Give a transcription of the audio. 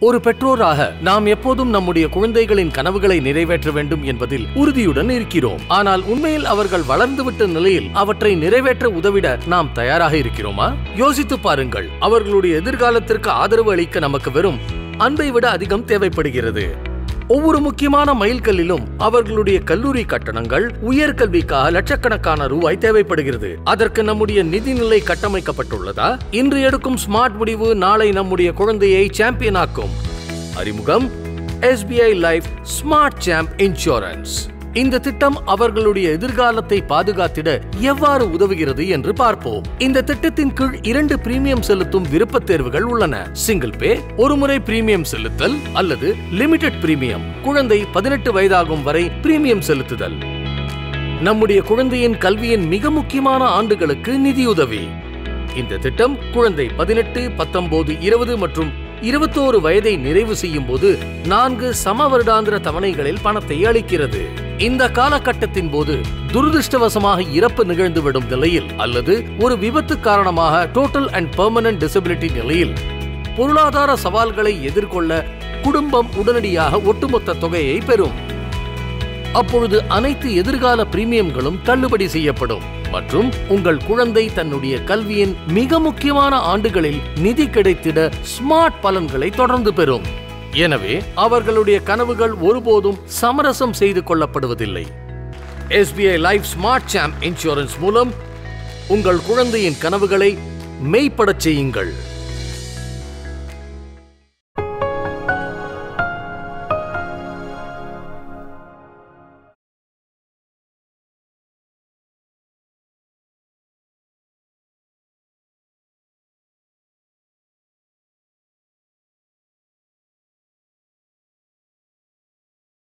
ஒரு பெற்றோராக நாம் எப்போதும் நம்முடைய குழந்தைகளின் கனவுகளை நிறைவேற்ற வேண்டும் என்பதில் உறுதியுடன் இருக்கிறோம் ஆனால் உண்மையில் அவர்கள் வளர்ந்துவிட்ட நிலையில் அவற்றை நிறைவேற்ற உதவிட நாம் தயாராக இருக்கிறோமா யோசித்து பாருங்கள் அவர்களுடைய எதிர்காலத்திற்கு ஆதரவு அளிக்க நமக்கு வெறும் அன்பை விட அதிகம் தேவைப்படுகிறது ஒவ்வொரு முக்கியமான மைல்கல்லிலும் அவர்களுடைய கல்லூரி கட்டணங்கள் உயர்கல்விக்காக லட்சக்கணக்கான ரூபாய் தேவைப்படுகிறது அதற்கு நம்முடைய நிதிநிலை கட்டமைக்கப்பட்டுள்ளதா இன்று எடுக்கும் ஸ்மார்ட் முடிவு நாளை நம்முடைய குழந்தையை சாம்பியன் ஆக்கும் அறிமுகம் SBI life smart champ insurance இந்த திட்டம் அவர்களுடைய எதிர்காலத்தை பாதுகாத்திட எவ்வாறு உதவுகிறது என்று பார்ப்போம் இந்த திட்டத்தின் கீழ் இரண்டு பிரீமியம் செலுத்தும் விருப்பத் தேர்வுகள் உள்ளன சிங்கிள் பே ஒரு முறை பிரீமியம் செலுத்தல் அல்லது லிமிடெட் பிரீமியம் குழந்தை பதினெட்டு வயதாகும் வரை பிரீமியம் செலுத்துதல் நம்முடைய குழந்தையின் கல்வியின் மிக முக்கியமான ஆண்டுகளுக்கு நிதியுதவி இந்த திட்டம் குழந்தை பதினெட்டு பத்தொன்பது இருபது மற்றும் இருபத்தோரு வயதை நிறைவு செய்யும் போது நான்கு சம வருடாந்திர தவணைகளில் பணத்தை அளிக்கிறது இந்த காலகட்டத்தின் போது துரதிருஷ்டவசமாக இறப்பு நிகழ்ந்துவிடும் நிலையில் அல்லது ஒரு விபத்து காரணமாக டோட்டல் அண்ட் பெர்மனன்ட் டிசபிலிட்டி நிலையில் பொருளாதார சவால்களை எதிர்கொள்ள குடும்பம் உடனடியாக ஒட்டுமொத்த தொகையை பெறும் அப்பொழுது அனைத்து எதிர்கால பிரீமியம்களும் தள்ளுபடி செய்யப்படும் மற்றும் உங்கள் குழந்தை தன்னுடைய கல்வியின் மிக முக்கியமான ஆண்டுகளில் நிதி கிடைத்திட ஸ்மார்ட் பலன்களை தொடர்ந்து பெறும் எனவே அவர்களுடைய கனவுகள் ஒருபோதும் சமரசம் செய்து கொள்ளப்படுவதில்லை SBI life smart champ insurance மூலம் உங்கள் குழந்தையின் கனவுகளை மெய்ப்படச் செய்யுங்கள்